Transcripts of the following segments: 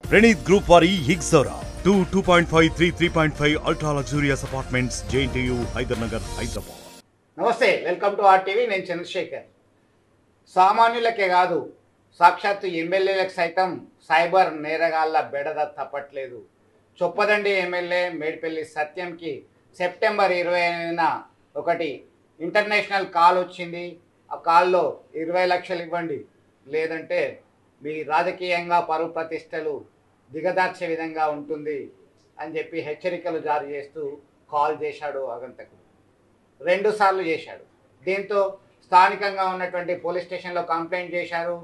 Praneeth group వారి హిగ్జోరా two two point five three three point five ultra luxurious apartments JNTU Hyder Nagar Hyderabad నమస్తే welcome to or TV నేను చంద్రశేఖర్ సామాన్యులకే కాదు సాక్షాత్తు ఎమ్మెల్యేలకు సైతం సైబర్ నేరగాళ్ల బెడద తప్పట్లేదు చొప్పదండి ఎమ్మెల్యే మేడిపల్లి సత్యంకి సెప్టెంబర్ ఇరవై ఎనిమిదిన ఒకటి ఇంటర్నేషనల్ కాల్ వచ్చింది ఆ కాల్లో ఇరవై లక్షలు ఇవ్వండి లేదంటే మీ రాజకీయంగా పరువు ప్రతిష్టలు దిగదార్చే విధంగా ఉంటుంది అని చెప్పి హెచ్చరికలు జారీ చేస్తూ కాల్ చేశాడు ఆగంతకుడు రెండు సార్లు చేశాడు దీంతో స్థానికంగా ఉన్నటువంటి పోలీస్ స్టేషన్లో కంప్లైంట్ చేశారు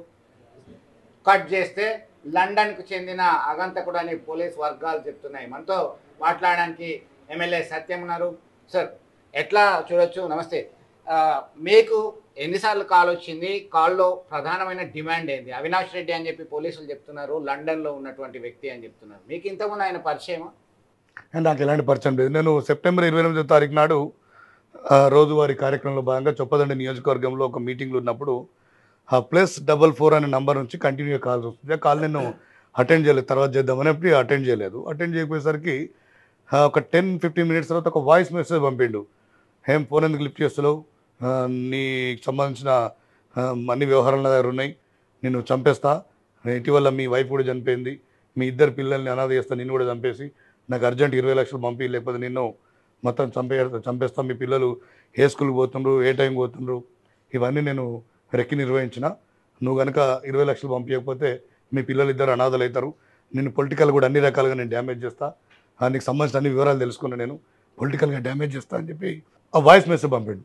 కట్ చేస్తే లండన్కు చెందిన అగంతకుడు అని పోలీస్ వర్గాలు చెప్తున్నాయి మనతో మాట్లాడడానికి ఎమ్మెల్యే సత్యం ఉన్నారు సార్ ఎట్లా చూడొచ్చు నమస్తే ఆ, మీకు ఎన్నిసార్లు కాల్ వచ్చింది కాల్లో ప్రధానమైన డిమాండ్ ఏంది అవినాష్ రెడ్డి అని చెప్పి పోలీసులు చెప్తున్నారు లండన్లో ఉన్నటువంటి వ్యక్తి అని చెప్తున్నారు మీకు ఇంతకుముందు ఆయన పరిచయమా నాకు ఎలాంటి పరిచయం లేదు నేను సెప్టెంబర్ ఇరవై ఎనిమిదో తారీఖు నాడు ఆ, రోజువారీ కార్యక్రమంలో భాగంగా చొప్పదండి నియోజకవర్గంలో ఒక మీటింగ్లో ఉన్నప్పుడు ఆ ప్లస్ డబల్ ఫోర్ అనే నంబర్ నుంచి కంటిన్యూ కాల్స్ వస్తుంది ఆ కాల్ నేను అటెండ్ చేయలేదు తర్వాత చేద్దామని ఎప్పుడు అటెండ్ చేయలేదు అటెండ్ చేయకపోయేసరికి ఆ, ఒక టెన్ ఫిఫ్టీన్ మినిట్స్ తర్వాత ఒక వాయిస్ మెసేజ్ పంపిండు ఏం ఫోన్ ఎందుకు లిఫ్ట్ చేస్తున్నావు ఆ, నీకు సంబంధించిన ఆ, అన్ని వ్యవహారాలు నా దగ్గర ఉన్నాయి నేను చంపేస్తా ఇటీవల మీ వైఫ్ కూడా చనిపోయింది మీ ఇద్దరు పిల్లల్ని అనాథ చేస్తా నిన్ను కూడా చంపేసి నాకు అర్జెంట్ ఇరవై లక్షలు పంపి లేకపోతే నిన్ను మొత్తం చంపే చంపేస్తాం మీ పిల్లలు ఏ స్కూల్కి పోతుండ్రు ఏ టైంకి పోతుండ్రు ఇవన్నీ నేను రెక్కి నిర్వహించిన నువ్వు కనుక ఇరవై లక్షలు పంపించకపోతే మీ పిల్లలు ఇద్దరు అనాథలు అవుతారు నేను పొలిటికల్ కూడా అన్ని రకాలుగా నేను డ్యామేజ్ చేస్తా ఆ, నీకు సంబంధించిన అన్ని వివరాలు తెలుసుకున్నా నేను పొలిటికల్గా డ్యామేజ్ చేస్తా అని చెప్పి ఆ వాయిస్ మెసేజ్ పంపిండు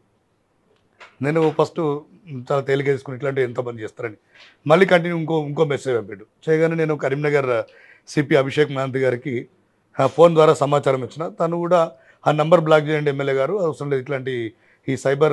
నేను ఫస్ట్ చాలా తేలిక తీసుకుని ఇట్లాంటి ఎంతమంది చేస్తారని మళ్ళీ కంటిన్యూ ఇంకో ఇంకో మెసేజ్ పంపాడు చేయగానే నేను కరీంనగర్ సిపి అభిషేక్ మహంతి గారికి ఆ ఫోన్ ద్వారా సమాచారం ఇచ్చిన తను కూడా ఆ నంబర్ బ్లాక్ చేయండి ఎమ్మెల్యే గారు అవసరం లేదు ఇట్లాంటి ఈ సైబర్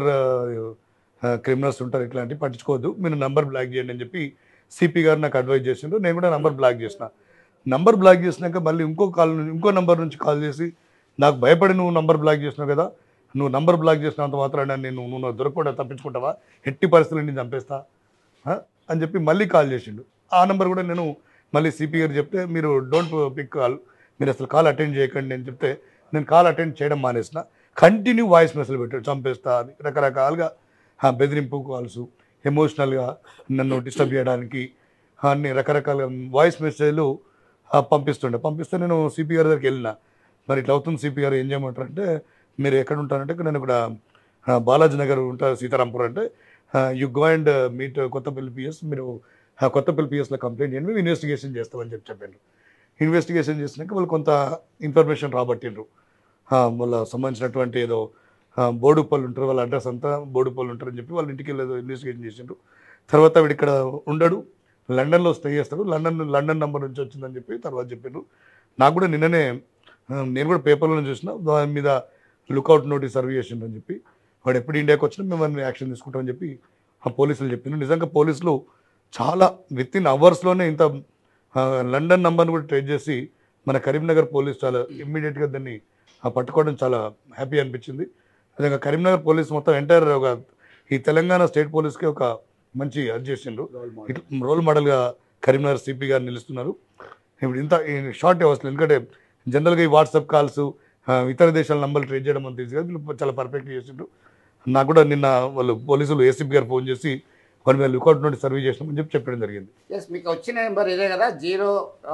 క్రిమినల్స్ ఉంటారు ఇట్లాంటి పట్టించుకోవద్దు మీరు నంబర్ బ్లాక్ చేయండి అని చెప్పి సిపి గారు నాకు అడ్వైజ్ చేసిండ్రు నేను కూడా నంబర్ బ్లాక్ చేసిన నంబర్ బ్లాక్ చేసినాక మళ్ళీ ఇంకో కాల్ నుంచి ఇంకో నంబర్ నుంచి కాల్ చేసి నాకు భయపడి నువ్వు నంబర్ బ్లాక్ చేసినావు కదా నువ్వు నంబర్ బ్లాక్ చేసినంత మాత్రాన నేను నువ్వు నాకు దొరకకుండా తప్పించుకుంటావా ఎట్టి పరిస్థితులు నేను చంపేస్తా ఆ? అని చెప్పి మళ్ళీ కాల్ చేసిండు ఆ నెంబర్ కూడా నేను మళ్ళీ సిపి గారు చెప్తే మీరు డోంట్ పిక్ కాల్ మీరు అసలు కాల్ అటెండ్ చేయకండి అని చెప్తే నేను కాల్ అటెండ్ చేయడం మానేసిన కంటిన్యూ వాయిస్ మెసేజ్ పెట్టాడు చంపేస్తా అని రకరకాలుగా ఆ, బెదిరింపు కాల్స్ ఎమోషనల్గా నన్ను డిస్టర్బ్ చేయడానికి అన్ని రకరకాల వాయిస్ మెసేజ్లు ఆ, పంపిస్తుండే పంపిస్తే నేను సిపి గారి దగ్గరికి వెళ్ళిన మరి ఇట్లా అవుతుంది సిపి గారు ఏం చేయమంటారు అంటే మీరు ఎక్కడ ఉంటారంటే నేను ఇక్కడ ఆ, బాలాజీ నగర్ ఉంటారు సీతారాంపురం అంటే you go and meet Kothapalli PS మీరు ఆ, కొత్తపల్లి పిఎస్లో కంప్లైంట్ చేయండి మేము ఇన్వెస్టిగేషన్ చేస్తామని చెప్పి చెప్పాను ఇన్వెస్టిగేషన్ చేసినాక వాళ్ళు కొంత ఇన్ఫర్మేషన్ రాబట్టిండ్రు ఆ, వాళ్ళ సంబంధించినటువంటి ఏదో ఆ, బోడుపల్లి ఉంటారు వాళ్ళ అడ్రస్ అంతా బోడుపల్లి ఉంటారు అని చెప్పి వాళ్ళ ఇంటికి వెళ్ళి ఏదో ఇన్వెస్టిగేషన్ చేసిండ్రు తర్వాత వీడు ఇక్కడ ఉండడు లండన్లో స్టే చేస్తాడు లండన్ లండన్ నెంబర్ నుంచి వచ్చిందని చెప్పి తర్వాత చెప్పిండ్రు నాకు కూడా నిన్ననే ఆ, నేను కూడా పేపర్లో చూసిన దాని మీద లుకౌట్ నోటీస్ సర్వ్ చేసిండ్రు అని చెప్పి వాడు ఎప్పుడు ఇండియాకి వచ్చినా మేము యాక్షన్ తీసుకుంటామని చెప్పి ఆ పోలీసులు చెప్పిండ్రు నిజంగా పోలీసులు చాలా విత్ ఇన్ అవర్స్లోనే ఇంత ఆ, లండన్ నంబర్ని కూడా ట్రేస్ చేసి మన కరీంనగర్ పోలీస్ చాలా ఇమ్మీడియట్గా దాన్ని ఆ, పట్టుకోవడం చాలా హ్యాపీ అనిపించింది నిజంగా కరీంనగర్ పోలీస్ మొత్తం ఎంటైర్ ఒక ఈ తెలంగాణ స్టేట్ పోలీస్కి ఒక మంచి అది చేసిండ్రు ఇట్లా రోల్ మోడల్గా కరీంనగర్ సిపి గారు నిలుస్తున్నారు ఇప్పుడు ఇంత షార్ట్ అవర్స్లో ఎందుకంటే జనరల్గా ఈ వాట్సాప్ కాల్స్ ఇతర దేశాల నంబర్లు ట్రేస్ చేయడం అంత ఈజీ కాదు వీళ్ళు చాలా పర్ఫెక్ట్ చేసిండ్రు నాకు కూడా నిన్న వాళ్ళు పోలీసులు ఏసీపీ గారు ఫోన్ చేసి వాళ్ళ మీద లుకౌట్ నోటీస్ సర్వీస్ చేసినామని చెప్పి చెప్పడం జరిగింది ఎస్ మీకు వచ్చిన నెంబర్ ఇదే కదా జీరో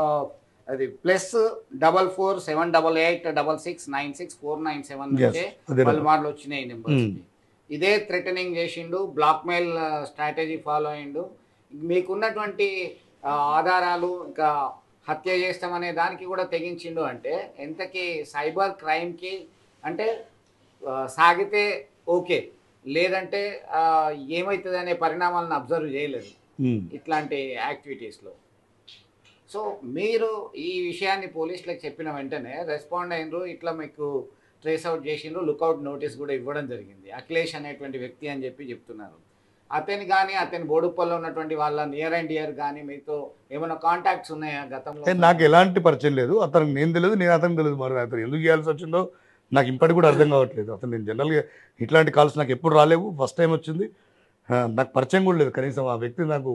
అది plus double four seven double eight double six nine six four nine seven Yes, నుంచే అదే వాళ్ళ number. మాటలు వచ్చినాయి నెంబర్స్ Hmm. ఇదే థ్రెటనింగ్ చేసిండు బ్లాక్ మెయిల్ స్ట్రాటజీ ఫాలో అయ్యిండు మీకున్నటువంటి ఆ, ఆధారాలు ఇంకా హత్య చేస్తామనే దానికి కూడా తెగించిండు అంటే ఎంతకి సైబర్ క్రైమ్కి అంటే ఆ, సాగితే ఓకే లేదంటే ఆ, ఏమవుతుంది అనే పరిణామాలను అబ్జర్వ్ చేయలేదు ఇట్లాంటి యాక్టివిటీస్లో సో మీరు ఈ విషయాన్ని పోలీసులకు చెప్పిన వెంటనే రెస్పాండ్ అయినరు ఇట్లా మీకు ట్రేస్ అవుట్ చేసిండ్రు లుకౌట్ నోటీస్ కూడా ఇవ్వడం జరిగింది అఖిలేష్ అనేటువంటి వ్యక్తి అని చెప్పి చెప్తున్నారు అతని కానీ అతని బోడుప్పల్లో ఉన్నటువంటి వాళ్ళ నియర్ అండ్ ఇయర్ కానీ మీతో ఏమైనా కాంటాక్ట్స్ ఉన్నాయా గతంలో ఏ, నాకు ఎలాంటి పరిచయం లేదు అతనికి నేను తెలియదు నేను అతనికి తెలియదు మరి అతను ఎందుకు చేయాల్సి వచ్చిందో నాకు ఇప్పటికి కూడా అర్థం కావట్లేదు అతను నేను జనరల్గా ఇట్లాంటి కాల్స్ నాకు ఎప్పుడు రాలేవు ఫస్ట్ టైం వచ్చింది ఆ, నాకు పరిచయం కూడా లేదు కనీసం ఆ వ్యక్తి నాకు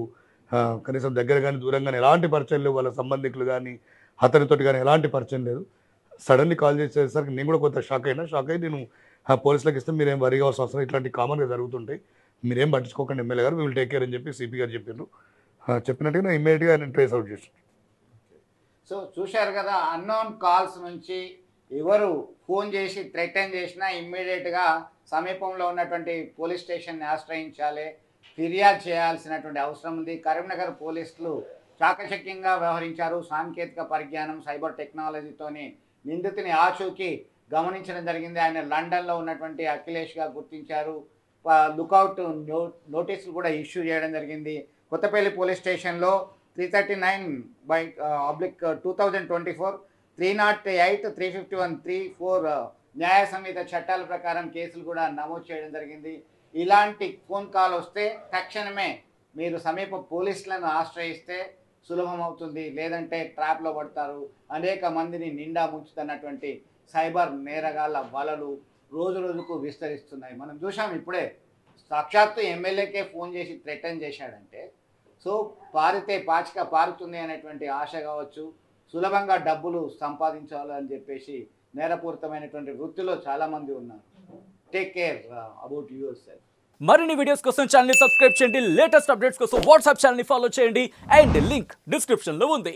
ఆ, కనీసం దగ్గర కానీ దూరం కానీ ఎలాంటి పరిచయం లేవు వాళ్ళ సంబంధికులు కానీ అతనితోటి కానీ ఎలాంటి పరిచయం లేదు సడన్లీ కాల్ చేసేసరికి నేను కూడా కొంత షాక్ అయినా షాక్ అయి నేను ఆ పోలీసులకు ఇస్తే మీరేం వరి కావాల్సిన అవసరం ఇట్లాంటి కామన్గా జరుగుతుంటాయి మీరేం పట్టించుకోకండి ఎమ్మెల్యే గారు విల్ టేక్ కేర్ అని చెప్పి సిపి గారు చెప్పారు చెప్పినట్టుగా నేను ఇమ్మీడియట్గా నేను ట్రేస్ అవుట్ చేసాను సో చూశారు కదా అన్నోన్ కాల్స్ నుంచి ఎవరు ఫోన్ చేసి థ్రెటన్ చేసినా ఇమ్మీడియట్గా సమీపంలో ఉన్నటువంటి పోలీస్ స్టేషన్ని ఆశ్రయించాలి ఫిర్యాదు చేయాల్సినటువంటి అవసరం ఉంది కరీంనగర్ పోలీసులు చాకచక్యంగా వ్యవహరించారు సాంకేతిక పరిజ్ఞానం సైబర్ టెక్నాలజీతోని నిందితుని ఆచూకీ గమనించడం జరిగింది ఆయన లండన్లో ఉన్నటువంటి అఖిలేష్గా గుర్తించారు లుకౌట్ నో నోటీసులు కూడా ఇష్యూ చేయడం జరిగింది కొత్తపల్లి పోలీస్ స్టేషన్లో త్రీ థర్టీ నైన్ బై అబ్లిక్ two thousand twenty four three not eight three fifty one three four Nyaya Sanhita చట్టాల ప్రకారం కేసులు కూడా నమోదు చేయడం జరిగింది ఇలాంటి ఫోన్ కాల్ వస్తే తక్షణమే మీరు సమీప పోలీసులను ఆశ్రయిస్తే సులభం అవుతుంది లేదంటే ట్రాప్లో పడతారు అనేక మందిని నిండా ముంచుతున్నటువంటి సైబర్ నేరగాళ్ళ వలలు రోజు రోజుకు విస్తరిస్తున్నాయి మనం చూసాం ఇప్పుడే సాక్షాత్తు ఎమ్మెల్యేకే ఫోన్ చేసి థ్రెటన్ చేశాడంటే సో పారితే పాచిక పారుతుంది అనేటువంటి ఆశ కావచ్చు సులభంగా డబ్బులు సంపాదించాలని చెప్పేసి నేరపూరితమైనటువంటి వృత్తిలో చాలామంది ఉన్నారు take care about yourself మరిన్ని వీడియోస్ కోసం ఛానల్ ని సబ్స్క్రైబ్ చేయండి లేటెస్ట్ అప్డేట్స్ కోసం వాట్సాప్ ఛానల్ ని ఫాలో చేయండి అండ్ లింక్ డిస్క్రిప్షన్ లో ఉంది